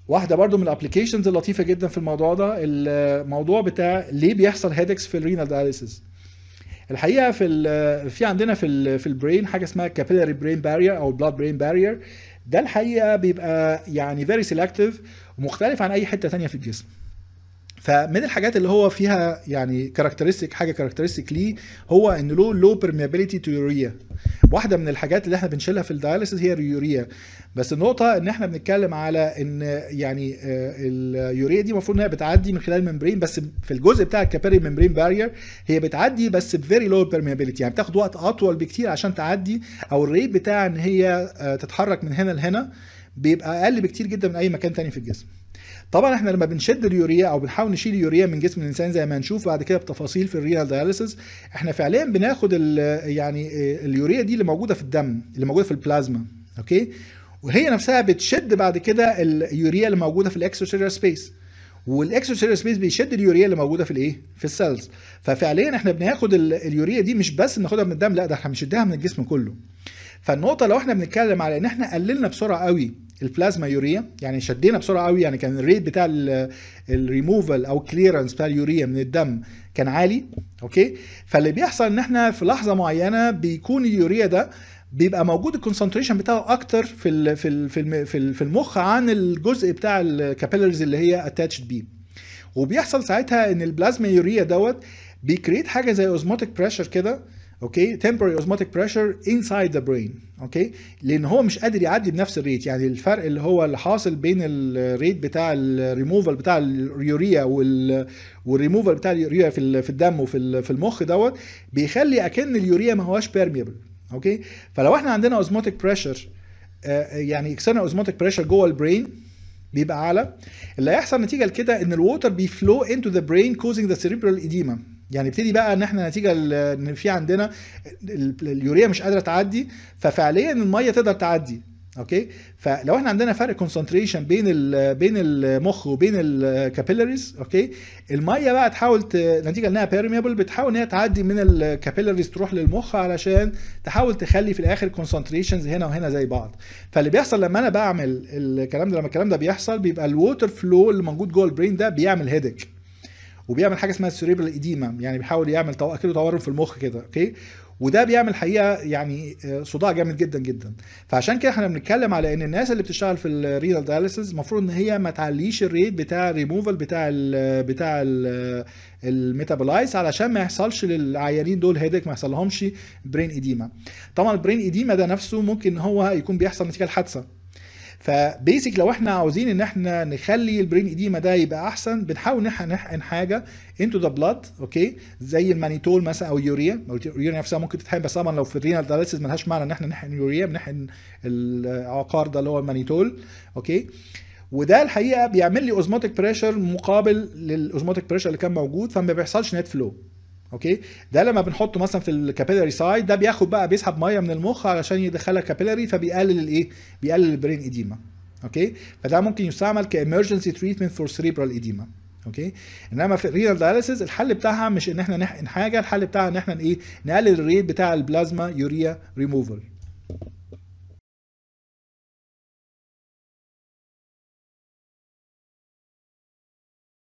واحده برضو من الابلكيشنز اللطيفه جدا في الموضوع ده الموضوع بتاع ليه بيحصل هيدكس في الرينال دايليسيس الحقيقه في ال- في عندنا في ال في البرين حاجه اسمها كابيلاري برين بارير او بلاد برين بارير ده الحقيقه بيبقى يعني فيري سيلكتيف ومختلف عن اي حته تانية في الجسم فمن الحاجات اللي هو فيها يعني كاركترستيك حاجه كاركترستيك ليه هو ان له لو بيرميابيليتي تو يوريا واحده من الحاجات اللي احنا بنشيلها في الدايليسيس هي اليوريا بس النقطه ان احنا بنتكلم على ان يعني آه، اليوريا دي المفروض انها بتعدي من خلال الممبرين بس في الجزء بتاع الكابيلاري ممبرين بارير هي بتعدي بس بفيري لو بيرميابيليتي يعني بتاخد وقت اطول بكتير عشان تعدي او الريت بتاع ان هي آه، تتحرك من هنا لهنا بيبقى اقل بكتير جدا من اي مكان تاني في الجسم طبعا احنا لما بنشد اليوريا او بنحاول نشيل اليوريا من جسم الانسان زي ما هنشوف بعد كده بتفاصيل في الرينال داياليسيس احنا فعليا بناخد ال- يعني اليوريا دي اللي موجوده في الدم اللي موجوده في البلازما اوكي وهي نفسها بتشد بعد كده اليوريا اللي موجوده في الاكسترا سبيس والاكسترا سبيس بيشد اليوريا اللي موجوده في الايه في السيلز ففعليا احنا بناخد ال- اليوريا دي مش بس بناخدها من الدم لا ده احنا بنشدها من الجسم كله فالنقطه لو احنا بنتكلم على ان احنا قللنا بسرعه قوي البلازما يوريا يعني شدينا بسرعه قوي يعني كان الريت بتاع الريموفال او كليرنس بتاع اليوريا من الدم كان عالي اوكي فاللي بيحصل ان احنا في لحظه معينه بيكون اليوريا ده بيبقى موجود الكونسنتريشن بتاعه اكتر في ال في ال في الم- في ال- في المخ عن الجزء بتاع الكابيلاريز اللي هي اتاتشد بيه وبيحصل ساعتها ان البلازما يوريا دوت بيكريت حاجه زي اوزموتيك بريشر كده اوكي temporary osmotic pressure inside the brain اوكي لان هو مش قادر يعدي بنفس الريت يعني الفرق اللي هو اللي حاصل بين الريت بتاع الريموفال بتاع اليوريا وال والريموفال بتاع اليوريا في ال- في الدم وفي ال- في المخ دوت بيخلي اكن اليوريا ما هواش بيرميبل اوكي فلو احنا عندنا اوزموتيك بريشر يعني اكسترنال اوزموتيك بريشر جوه البرين بيبقى اعلى اللي هيحصل نتيجه لكده ان الووتر بيفلو انتو ذا برين كوزنج ذا cerebral edema يعني ابتدي بقى ان احنا نتيجه ل- ان في عندنا ال- اليوريا مش قادره تعدي ففعليا الميه تقدر تعدي اوكي فلو احنا عندنا فرق كونسنتريشن بين ال- بين المخ وبين الكابيلاريز اوكي الميه بقى تحاول ت... نتيجه انها بيرميبل بتحاول ان هي تعدي من الكابيلاريز تروح للمخ علشان تحاول تخلي في الاخر كونسنتريشنز هنا وهنا زي بعض فاللي بيحصل لما انا بعمل الكلام ده لما الكلام ده بيحصل بيبقى الووتر فلو اللي موجود جوه البرين ده بيعمل هيدك وبيعمل حاجه اسمها السيريبرال ايديما يعني بيحاول يعمل تو... كده تورم في المخ كده اوكي وده بيعمل حقيقه يعني آه، صداع جامد جدا جدا فعشان كده احنا بنتكلم على ان الناس اللي بتشتغل في الرينال دايليسيس المفروض ان هي ما تعليش الريت بتاع الريموفال بتاع ال بتاع ال الميتابولايز علشان ما يحصلش للعيانين دول هيدك ما يحصلهمش برين ايديما طبعا البرين ايديما ده نفسه ممكن هو يكون بيحصل نتيجه الحادثه فبيسك لو احنا عاوزين ان احنا نخلي البرين ايديما ده يبقى احسن بنحاول ان احنا نحقن حاجه انتو ذا بلاد اوكي زي المانيتول مثلا او اليوريا أو اليوريا نفسها ممكن تتحقن بس طبعا لو في الرينال دايليسيس ملهاش معنى ان احنا نحقن يوريا بنحقن العقار ده اللي هو المانيتول اوكي وده الحقيقه بيعمل لي اوزموتيك بريشر مقابل للاوزموتيك بريشر اللي كان موجود فما بيحصلش نت فلو اوكي ده لما بنحطه مثلا في الكابيلاري سايد ده بياخد بقى بيسحب ميه من المخ علشان يدخلها كابيلاري فبيقلل الايه بيقلل البرين ايديما اوكي فده ممكن يستعمل كامرجنسي تريتمنت فور سيريبرال ايديما اوكي انما في الرينال دايليسيس الحل بتاعها مش ان احنا نحقن حاجه الحل بتاعها ان احنا ايه نقلل الريت بتاع البلازما يوريا ريموفال